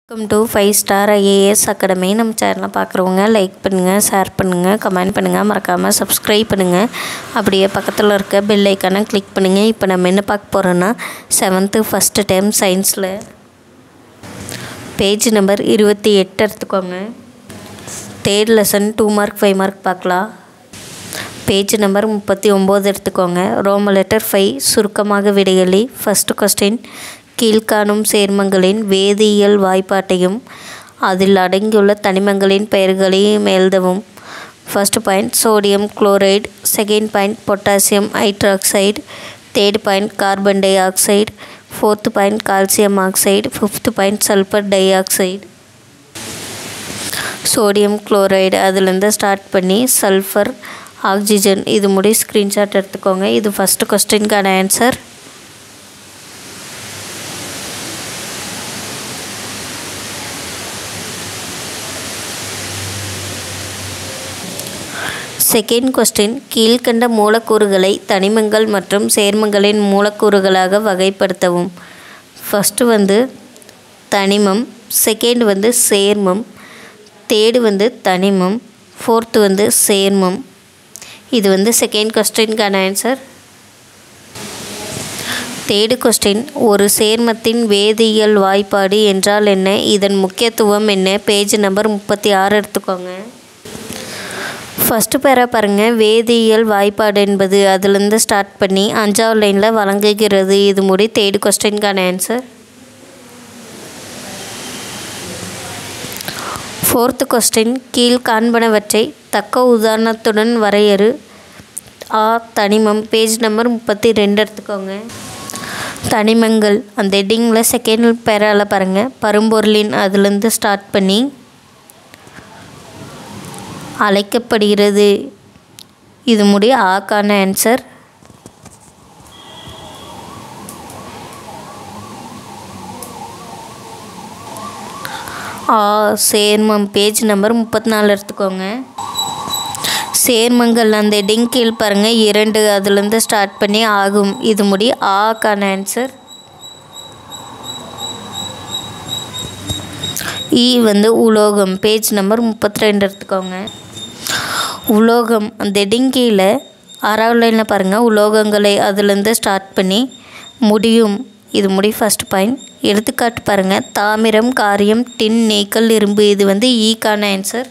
welcome to five star IAS academy நம்ம சேனலை பார்க்குறவங்க லைக் பண்ணுங்கள் ஷேர் பண்ணுங்கள் கமெண்ட் பண்ணுங்கள் மறக்காமல் சப்ஸ்கிரைப் பண்ணுங்கள் அப்படியே பக்கத்தில் இருக்க பெல் ஐக்கானை கிளிக் பண்ணுங்கள் இப்போ நம்ம என்ன பார்க்க போகிறோன்னா செவன்த்து ஃபஸ்ட்டு டைம் சயின்ஸில் பேஜ் நம்பர் இருபத்தி எட்டு எடுத்துக்கோங்க third lesson two mark five mark பார்க்கலாம் பேஜ் நம்பர் முப்பத்தி ஒம்பது எடுத்துக்கோங்க ரோம லெட்டர் ஃபைவ் சுருக்கமாக விடையளி ஃபஸ்ட்டு கொஸ்டின் கீழ்காணும் சேர்மங்களின் வேதியியல் வாய்ப்பாட்டையும் அதில் அடங்கியுள்ள தனிமங்களின் பெயர்களையும் எழுதவும் first point sodium chloride second point potassium hydroxide third point carbon dioxide fourth point calcium oxide fifth point sulphur dioxide sodium chloride அதுலேருந்து ஸ்டார்ட் பண்ணி சல்ஃபர் ஆக்சிஜன் இது முடி ஸ்க்ரீன்ஷாட் எடுத்துக்கோங்க இது ஃபஸ்ட்டு கொஸ்டினுக்கான ஆன்சர் செகண்ட் கொஸ்டின் கீழ்கண்ட மூலக்கூறுகளை தனிமங்கள் மற்றும் சேர்மங்களின் மூலக்கூறுகளாக வகைப்படுத்தவும் ஃபஸ்ட்டு வந்து தனிமம் செகண்ட் வந்து சேர்மம் தேர்டு வந்து தனிமம் ஃபோர்த்து வந்து சேர்மம் இது வந்து செகண்ட் கொஸ்டினுக்கான ஆன்சர் தேர்டு கொஸ்டின் ஒரு சேர்மத்தின் வேதியியல் வாய்ப்பாடு என்றால் என்ன இதன் முக்கியத்துவம் என்ன பேஜ் நம்பர் முப்பத்தி ஆறு எடுத்துக்கோங்க ஃபஸ்ட்டு பேரா பாருங்கள் வேதியியல் வாய்ப்பாடு என்பது அதுலேருந்து ஸ்டார்ட் பண்ணி அஞ்சாவது லைனில் வழங்குகிறது இது முடி தேர்டு கொஸ்டினுக்கான ஆன்சர் ஃபோர்த்து கொஸ்டின் கீழ் காண்பனவற்றை தக்க உதாரணத்துடன் வரையறு ஆ தனிமம் பேஜ் நம்பர் முப்பத்தி ரெண்டு எடுத்துக்கோங்க தனிமங்கள் அந்த ஹெட்டிங்கில் செகண்ட் பேரால் பாருங்கள் பரும்பொருளின் அதுலேருந்து ஸ்டார்ட் பண்ணி அழைக்கப்படுகிறது இது முடிய ஆக்கான ஆன்சர் ஆ சேர்மம் பேஜ் நம்பர் முப்பத்தி நாலு எடுத்துக்கோங்க சேர்மங்கள் அந்த ஹெட்டிங் கீழ் பாருங்கள் இரண்டு அதுலேருந்து ஸ்டார்ட் பண்ணி ஆகும் இது முடி ஆக்கான ஆன்சர் இ வந்து உலோகம் பேஜ் நம்பர் முப்பத்தி ரெண்டு எடுத்துக்கோங்க உலோகம் அந்த ஹெட்டிங் கீழே ஆறாவது லைனில் பாருங்கள் உலோகங்களை அதுலேருந்து ஸ்டார்ட் பண்ணி முடியும் இது முடி ஃபஸ்ட் பாயிண்ட் எடுத்துக்காட்டு பாருங்கள் தாமிரம் காரியம் டின் நீக்கல் இரும்பு இது வந்து ஈக்கான ஆன்சர்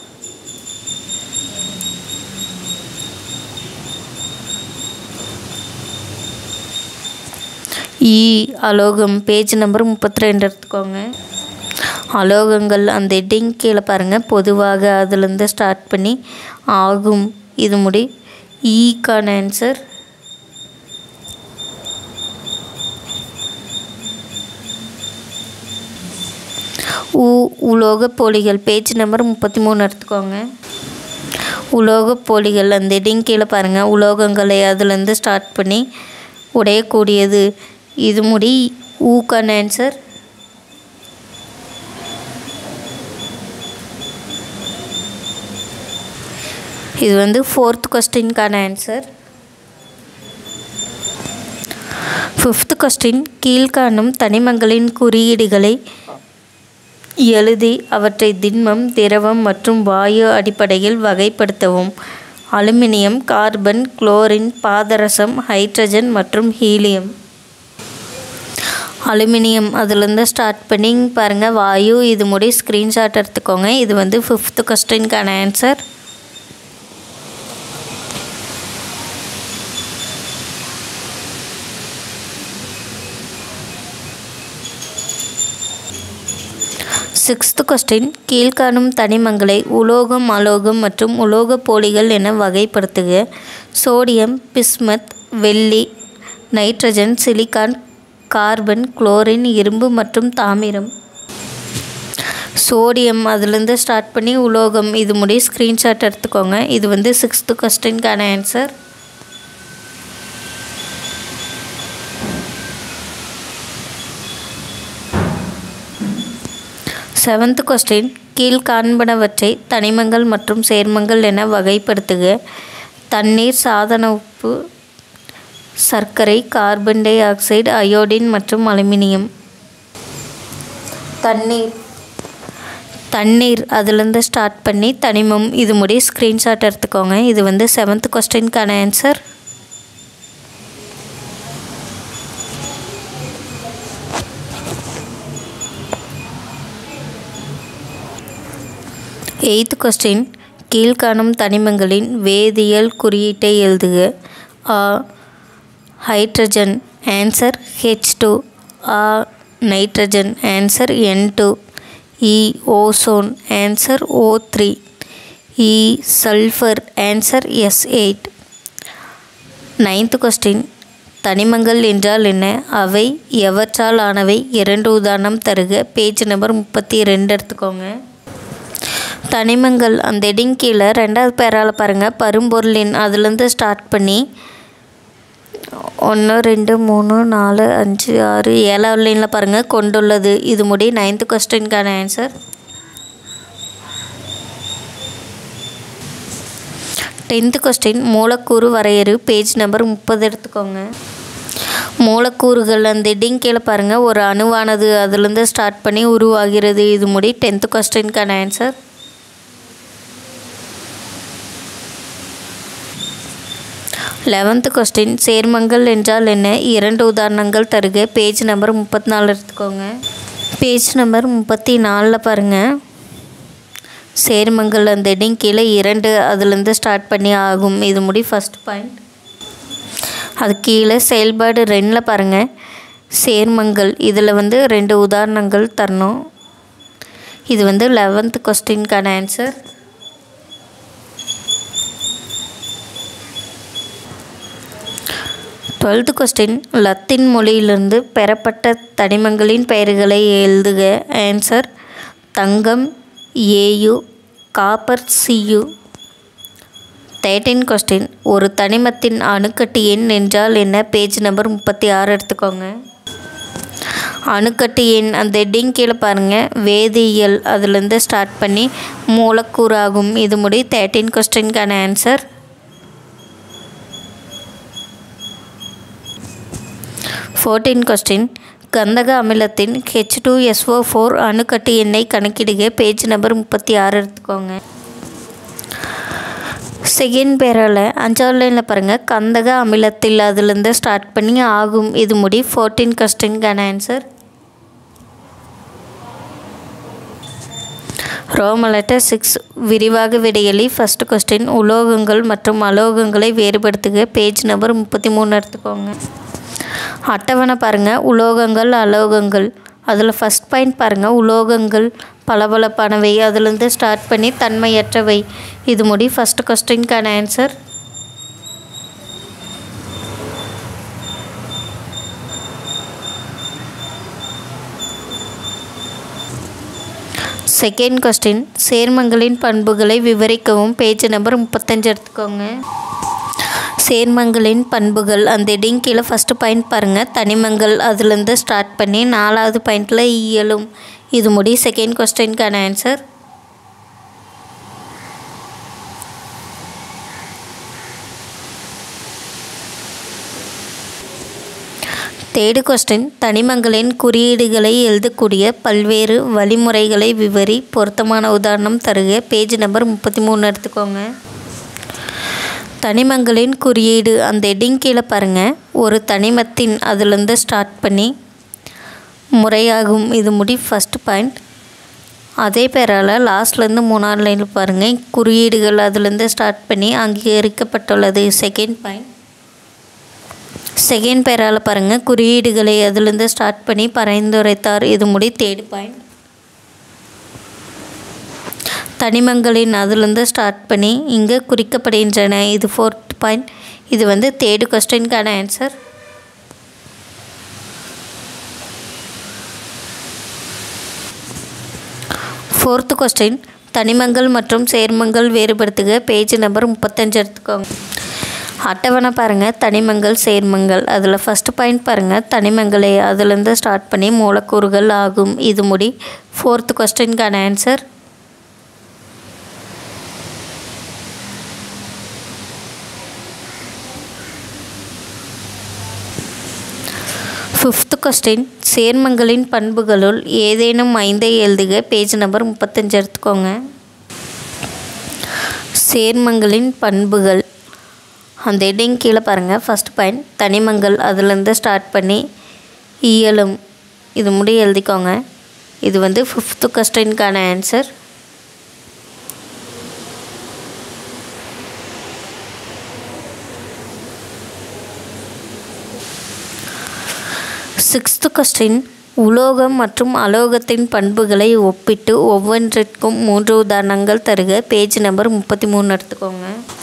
இ அலோகம் பேஜ் நம்பர் முப்பத்தி ரெண்டு எடுத்துக்கோங்க அலோகங்கள் அந்த ஹெட்டிங் கீழே பாருங்கள் பொதுவாக அதுலேருந்து ஸ்டார்ட் பண்ணி ஆகும் இது முடி ஈக்கான ஆன்சர் உ உலோக போலிகள் பேஜ் நம்பர் முப்பத்தி மூணு எடுத்துக்கோங்க உலோக போலிகள் அந்த ஹெட்டிங் கீழே பாருங்கள் உலோகங்களை அதுலேருந்து ஸ்டார்ட் பண்ணி உடையக்கூடியது இது முடி ஊக்கான ஆன்சர் இது வந்து ஃபோர்த் கொஸ்டினுக்கான ஆன்சர் ஃபிஃப்த் கொஸ்டின் கீழ்காணும் தனிமங்களின் குறியீடுகளை எழுதி அவற்றை திண்மம் திரவம் மற்றும் வாயு அடிப்படையில் வகைப்படுத்தவும் அலுமினியம் கார்பன் குளோரின் பாதரசம் ஹைட்ரஜன் மற்றும் ஹீலியம் அலுமினியம் அதுலேருந்து ஸ்டார்ட் பண்ணி பாருங்கள் வாயு இது முடி ஸ்க்ரீன்ஷாட் எடுத்துக்கோங்க இது வந்து ஃபிஃப்த்து கொஸ்டினுக்கான ஆன்சர் சிக்ஸ்த் கொஸ்டின் கீழ்காணும் தனிமங்களை உலோகம் அலோகம் மற்றும் உலோக போலிகள் என வகைப்படுத்துக சோடியம் பிஸ்மத் வெள்ளி நைட்ரஜன் சிலிக்கான் கார்பன் குளோரின் இரும்பு மற்றும் தாமிரம் சோடியம் அதுலேருந்து ஸ்டார்ட் பண்ணி உலோகம் இது முடி ஸ்க்ரீன்ஷாட் எடுத்துக்கோங்க இது வந்து சிக்ஸ்த்து கொஸ்டினுக்கான ஆன்சர் செவன்த் கொஸ்டின் கீழ் காண்பனவற்றை தனிமங்கள் மற்றும் சேர்மங்கள் என வகைப்படுத்துக தண்ணீர் சாதன உப்பு சர்க்கரை கார்பன் டை ஆக்சைடு அயோடின் மற்றும் அலுமினியம் தண்ணீர் தண்ணீர் அதுலேருந்து ஸ்டார்ட் பண்ணி தனிமம் இது முடி ஸ்க்ரீன்ஷாட் எடுத்துக்கோங்க இது வந்து செவன்த் கொஸ்டினுக்கான ஆன்சர் எய்த் கொஸ்டின் கீழ்காணும் தனிமங்களின் வேதியியல் குறியீட்டை எழுதுக ஆ ஹைட்ரஜன் ஆன்சர் ஹெச் டூ ஆ நைட்ரஜன் ஆன்சர் என் டூ இ ஓசோன் ஆன்சர் ஓ த்ரீ இ sulphur answer S eight ninth question தனிமங்கள் என்றால் என்ன அவை எவற்றால் ஆனவை இரண்டு உதாரணம் தருக பேஜ் நம்பர் முப்பத்தி ரெண்டு எடுத்துக்கோங்க தனிமங்கள் அந்த இடிங் கீழே ரெண்டாவது பேரால் பாருங்கள் பரும்பொருளின் அதுலேருந்து ஸ்டார்ட் பண்ணி ஒன்று ரெண்டு மூணு நாலு அஞ்சு ஆறு ஏழாவது லைனில் பாருங்கள் கொண்டுள்ளது இது முடி நைன்த்து கொஸ்டினுக்கான ஆன்சர் டென்த்து கொஸ்டின் மூலக்கூறு வரையறு பேஜ் நம்பர் முப்பது எடுத்துக்கோங்க மூலக்கூறுகள் அந்த இடிங் கீழே பாருங்கள் ஒரு அணுவானது அதுலேருந்து ஸ்டார்ட் பண்ணி உருவாகிறது இது முடி டென்த்து கொஸ்டினுக்கான ஆன்சர் லெவன்த்து கொஸ்டின் சேர்மங்கள் என்றால் என்ன இரண்டு உதாரணங்கள் தருக பேஜ் நம்பர் முப்பத்தி நாலு எடுத்துக்கோங்க பேஜ் நம்பர் முப்பத்தி நாலில் பாருங்கள் சேர்மங்கள் அந்த இடம் கீழே இரண்டு அதுலேருந்து ஸ்டார்ட் பண்ணி ஆகும் இது முடி ஃபஸ்ட் பாயிண்ட் அது கீழே செயல்பாடு ரெண்டில் பாருங்கள் சேர்மங்கள் இதில் வந்து ரெண்டு உதாரணங்கள் தரணும் இது வந்து லெவன்த் கொஸ்டினுக்கான ஆன்சர் டுவெல்த்து கொஸ்டின் லத்தீன் மொழியிலிருந்து பெறப்பட்ட தனிமங்களின் பெயர்களை எழுதுக ஆன்சர் தங்கம் A U copper C U thirteen question ஒரு தனிமத்தின் அணுக்கட்டு எண் என்றால் என்ன பேஜ் நம்பர் முப்பத்தி ஆறு எடுத்துக்கோங்க அணுக்கட்டு எண் அந்த ஹெட்டிங் கீழே பாருங்கள் வேதியியல் அதுலேருந்து ஸ்டார்ட் பண்ணி மூலக்கூறு ஆகும் இது முடி தேர்ட்டீன் கொஸ்டினுக்கான ஆன்சர் ஃபோர்டீன் கொஸ்டின் கந்தக அமிலத்தின் ஹெச் டூ எஸ்ஓ ஃபோர் அணுக்கட்டு எண்ணை கணக்கிடுக பேஜ் நம்பர் முப்பத்தி ஆறு எடுத்துக்கோங்க செகண்ட் பேரால் அஞ்சாவது லைனில் பாருங்கள் கந்தக அமிலத்தில் அதுலேருந்து ஸ்டார்ட் பண்ணி ஆகும் இது முடி ஃபோர்டீன் கொஸ்டின்கான ஆன்சர் ரோம லெட்டர் சிக்ஸ் விரிவாக விடையலி ஃபஸ்ட் கொஸ்டின் உலோகங்கள் மற்றும் அலோகங்களை வேறுபடுத்துக பேஜ் நம்பர் முப்பத்தி மூணு எடுத்துக்கோங்க அட்டவணை பாருங்கள் உலோகங்கள் அலோகங்கள் அதில் ஃபஸ்ட் பாயிண்ட் பாருங்கள் உலோகங்கள் பளபளப்பானவை அதுலேருந்து ஸ்டார்ட் பண்ணி தன்மையற்றவை இது முடி ஃபஸ்ட் கொஸ்டின்கான ஆன்சர் செகண்ட் கொஸ்டின் சேர்மங்களின் பண்புகளை விவரிக்கவும் பேஜ் நம்பர் முப்பத்தஞ்சு எடுத்துக்கோங்க சேர்மங்களின் பண்புகள் அந்த இடம் கீழே ஃபஸ்ட்டு பாயிண்ட் பாருங்கள் தனிமங்கள் அதுலேருந்து ஸ்டார்ட் பண்ணி நாலாவது பாயிண்டில் இயலும் இது முடி செகண்ட் கொஸ்டினுக்கான ஆன்சர் தேர்டு கொஸ்டின் தனிமங்களின் குறியீடுகளை எழுதக்கூடிய பல்வேறு வழிமுறைகளை விவரி பொருத்தமான உதாரணம் தருக பேஜ் நம்பர் முப்பத்தி மூணு எடுத்துக்கோங்க தனிமங்களின் குறியீடு அந்த ஹெட்டிங் கீழே பாருங்கள் ஒரு தனிமத்தின் அதுலேருந்து ஸ்டார்ட் பண்ணி முறையாகும் இது முடி ஃபஸ்ட் பாயிண்ட் அதே பேரால் லாஸ்ட்லேருந்து மூணாவது லைனில் பாருங்கள் குறியீடுகள் அதுலேருந்து ஸ்டார்ட் பண்ணி அங்கீகரிக்கப்பட்டுள்ளது செகண்ட் பாயிண்ட் செகண்ட் பேரால் பாருங்கள் குறியீடுகளை அதுலேருந்து ஸ்டார்ட் பண்ணி பரிந்துரைத்தார் இது முடி தேர்ட் பாயிண்ட் தனிமங்களின் அதுலேருந்து ஸ்டார்ட் பண்ணி இங்கே குறிக்கப்படுகின்றன இது ஃபோர்த் பாயிண்ட் இது வந்து தேர்டு கொஸ்டினுக்கான ஆன்சர் ஃபோர்த்து கொஸ்டின் தனிமங்கள் மற்றும் சேர்மங்கள் வேறுபடுத்துக பேஜ் நம்பர் முப்பத்தஞ்சு எடுத்துக்கோங்க அட்டவணை பாருங்கள் தனிமங்கள் சேர்மங்கள் அதில் ஃபஸ்ட்டு பாயிண்ட் பாருங்கள் தனிமங்களே அதுலேருந்து ஸ்டார்ட் பண்ணி மூலக்கூறுகள் ஆகும் இது முடி ஃபோர்த்து கொஸ்டினுக்கான ஆன்சர் ஃபிஃப்த் கொஸ்டின் சேர்மங்களின் பண்புகளுள் ஏதேனும் ஐந்தை எழுதுக பேஜ் நம்பர் முப்பத்தஞ்சு எடுத்துக்கோங்க சேர்மங்களின் பண்புகள் அந்த ஹெட்டிங் கீழே பாருங்கள் ஃபஸ்ட் பாயிண்ட் தனிமங்கள் அதுலேருந்து ஸ்டார்ட் பண்ணி இயலும் இது முடிய எழுதிக்கோங்க இது வந்து ஃபிஃப்த்து கொஸ்டினுக்கான ஆன்சர் சிக்ஸ்த்து கொஸ்டின் உலோகம் மற்றும் அலோகத்தின் பண்புகளை ஒப்பிட்டு ஒவ்வொன்றிற்கும் மூன்று உதாரணங்கள் தருக பேஜ் நம்பர் முப்பத்தி மூணு எடுத்துக்கோங்க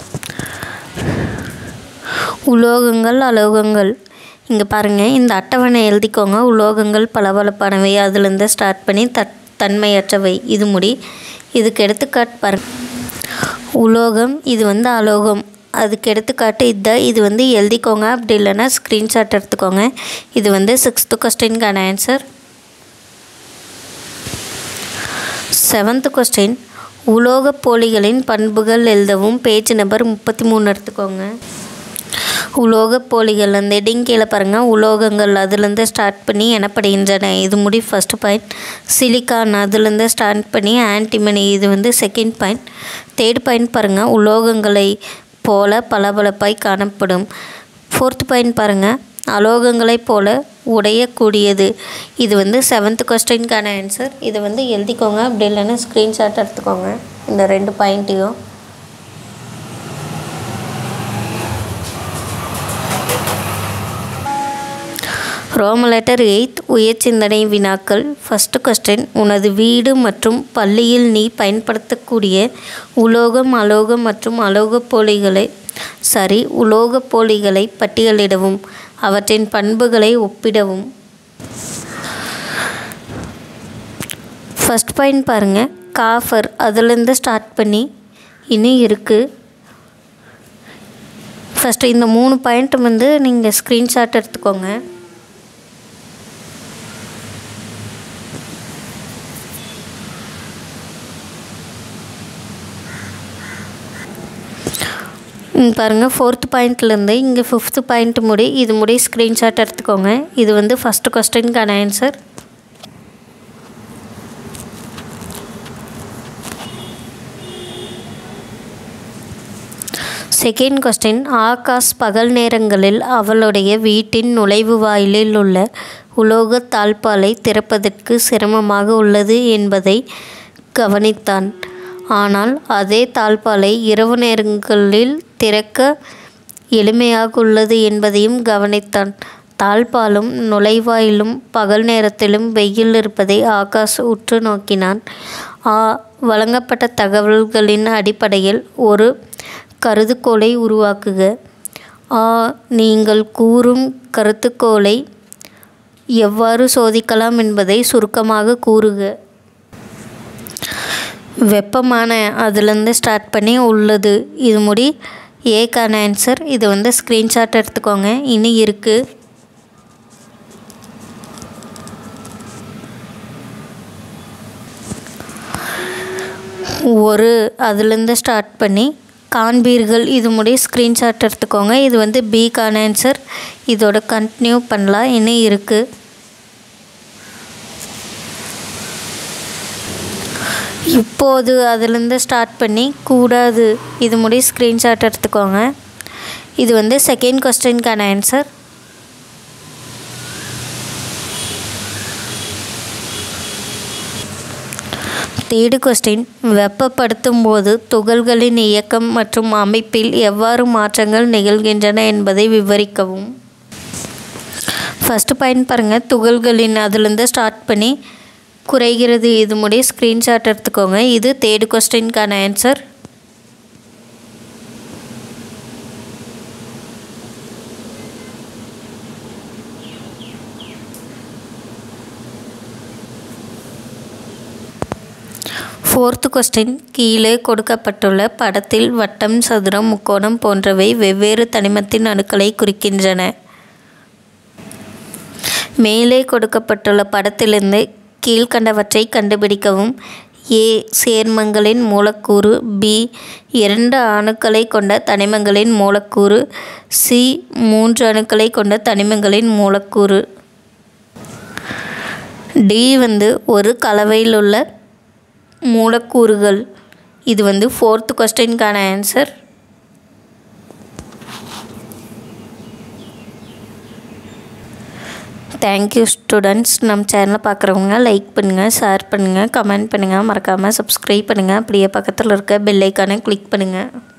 உலோகங்கள் அலோகங்கள் இங்கே பாருங்கள் இந்த அட்டவணை எழுதிக்கோங்க உலோகங்கள் பளபளப்பானவை அதுலேருந்து ஸ்டார்ட் பண்ணி தட் தன்மையற்றவை இது முடி இதுக்கு எடுத்துக்காட்டு பாருங்க உலோகம் இது வந்து அலோகம் அதுக்கு எடுத்துக்காட்டு இதுதான் இது வந்து எழுதிக்கோங்க அப்படி இல்லைன்னா ஸ்க்ரீன்ஷாட் எடுத்துக்கோங்க இது வந்து சிக்ஸ்த்து கொஸ்டினுக்கான ஆன்சர் செவன்த்து கொஸ்டின் உலோகப் போலிகளின் பண்புகள் எழுதவும் பேஜ் நம்பர் முப்பத்தி மூணு எடுத்துக்கோங்க உலோகப் போலிகள் அந்த ஹெட்டிங் கீழே பாருங்கள் உலோகங்கள் அதுலேருந்து ஸ்டார்ட் பண்ணி எனப்படுகின்றன இது முடி ஃபஸ்ட் பாயிண்ட் சிலிக்கான் அதுலேருந்து ஸ்டார்ட் பண்ணி ஆன்டிமனி இது வந்து செகண்ட் பாயிண்ட் தேர்ட் பாயிண்ட் பாருங்கள் உலோகங்களை போல பளபளப்பாய் காணப்படும் ஃபோர்த் பாயிண்ட் பாருங்கள் அலோகங்களைப் போல உடையக்கூடியது இது வந்து செவன்த் கொஸ்டினுக்கான ஆன்சர் இதை வந்து எழுதிக்கோங்க அப்படி இல்லைன்னா ஸ்க்ரீன்ஷாட் எடுத்துக்கோங்க இந்த ரெண்டு பாயிண்ட்டையும் ரோம லெட்டர் எயித் உயர் சிந்தனை வினாக்கள் ஃபஸ்ட்டு கொஸ்டின் உனது வீடு மற்றும் பள்ளியில் நீ பயன்படுத்தக்கூடிய உலோகம் அலோகம் மற்றும் அலோகப் போலிகளை சரி உலோகப் போலிகளை பட்டியலிடவும் அவற்றின் பண்புகளை ஒப்பிடவும் ஃபஸ்ட் பாயிண்ட் பாருங்கள் காஃபர் அதுலேருந்து ஸ்டார்ட் பண்ணி இன்னும் இருக்குது ஃபஸ்ட்டு இந்த மூணு பாயிண்ட் வந்து நீங்கள் ஸ்க்ரீன்ஷாட் எடுத்துக்கோங்க பாருங்கள் ஃபோர்த் பாயிண்ட்லேருந்து இங்கே ஃபிஃப்த்து பாயிண்ட் முடி இது முடி ஸ்க்ரீன்ஷாட் எடுத்துக்கோங்க இது வந்து ஃபஸ்ட்டு கொஸ்டினுக்கான ஆன்சர் செகண்ட் கொஸ்டின் ஆகாஷ் பகல் நேரங்களில் அவளுடைய வீட்டின் நுழைவு வாயிலில் உள்ள உலோக தாழ்பாலை திறப்பதற்கு சிரமமாக உள்ளது என்பதை கவனித்தான் ஆனால் அதே தாழ்பாலை இரவு நேரங்களில் திறக்க எளிமையாக உள்ளது என்பதையும் கவனித்தான் தாழ்பாலும் நுழைவாயிலும் பகல் நேரத்திலும் வெயில் இருப்பதை ஆகாஷ் உற்று நோக்கினான் ஆ வழங்கப்பட்ட தகவல்களின் அடிப்படையில் ஒரு கருதுகோளை உருவாக்குக ஆ நீங்கள் கூறும் கருத்துக்கோளை எவ்வாறு சோதிக்கலாம் என்பதை சுருக்கமாக கூறுக வெப்பமான அதுலேருந்து ஸ்டார்ட் பண்ணி உள்ளது இது முடி ஏக்கான ஆன்சர் இது வந்து ஸ்க்ரீன்ஷாட் எடுத்துக்கோங்க இன்னும் இருக்குது ஒரு அதுலேருந்து ஸ்டார்ட் பண்ணி காண்பீர்கள் இது முடி ஸ்க்ரீன்ஷாட் எடுத்துக்கோங்க இது வந்து பிக்கான ஆன்சர் இதோட கண்டினியூ பண்ணலாம் இன்னும் இருக்குது இப்போது அதுலேருந்து ஸ்டார்ட் பண்ணி கூடாது இது முடி ஸ்க்ரீன்ஷாட் எடுத்துக்கோங்க இது வந்து செகண்ட் கொஸ்டினுக்கான ஆன்சர் தேர்டு கொஸ்டின் வெப்பப்படுத்தும் போது துகள்களின் இயக்கம் மற்றும் அமைப்பில் எவ்வாறு மாற்றங்கள் நிகழ்கின்றன என்பதை விவரிக்கவும் ஃபஸ்ட்டு பாயிண்ட் பாருங்கள் துகள்களின் அதுலேருந்து ஸ்டார்ட் பண்ணி குறைகிறது இது முடிய ஸ்க்ரீன்ஷாட் எடுத்துக்கோங்க இது தேர்டு கொஸ்டினுக்கான ஆன்சர் ஃபோர்த்து கொஸ்டின் கீழே கொடுக்கப்பட்டுள்ள படத்தில் வட்டம் சதுரம் முக்கோணம் போன்றவை வெவ்வேறு தனிமத்தின் அணுக்களை குறிக்கின்றன மேலே கொடுக்கப்பட்டுள்ள படத்திலிருந்து கீழ்கண்டவற்றை கண்டுபிடிக்கவும் ஏ சேர்மங்களின் மூலக்கூறு பி இரண்டு அணுக்களை கொண்ட தனிமங்களின் மூலக்கூறு சி மூன்று அணுக்களை கொண்ட தனிமங்களின் மூலக்கூறு டி வந்து ஒரு கலவையில் உள்ள மூலக்கூறுகள் இது வந்து ஃபோர்த்து கொஸ்டினுக்கான ஆன்சர் தேங்க்யூ ஸ்டூடெண்ட்ஸ் நம்ம சேனலை பார்க்குறவங்க லைக் பண்ணுங்கள் ஷேர் பண்ணுங்கள் கமெண்ட் பண்ணுங்கள் மறக்காமல் சப்ஸ்கிரைப் பண்ணுங்கள் அப்படியே பக்கத்தில் இருக்க பெல் ஐக்கானை கிளிக் பண்ணுங்கள்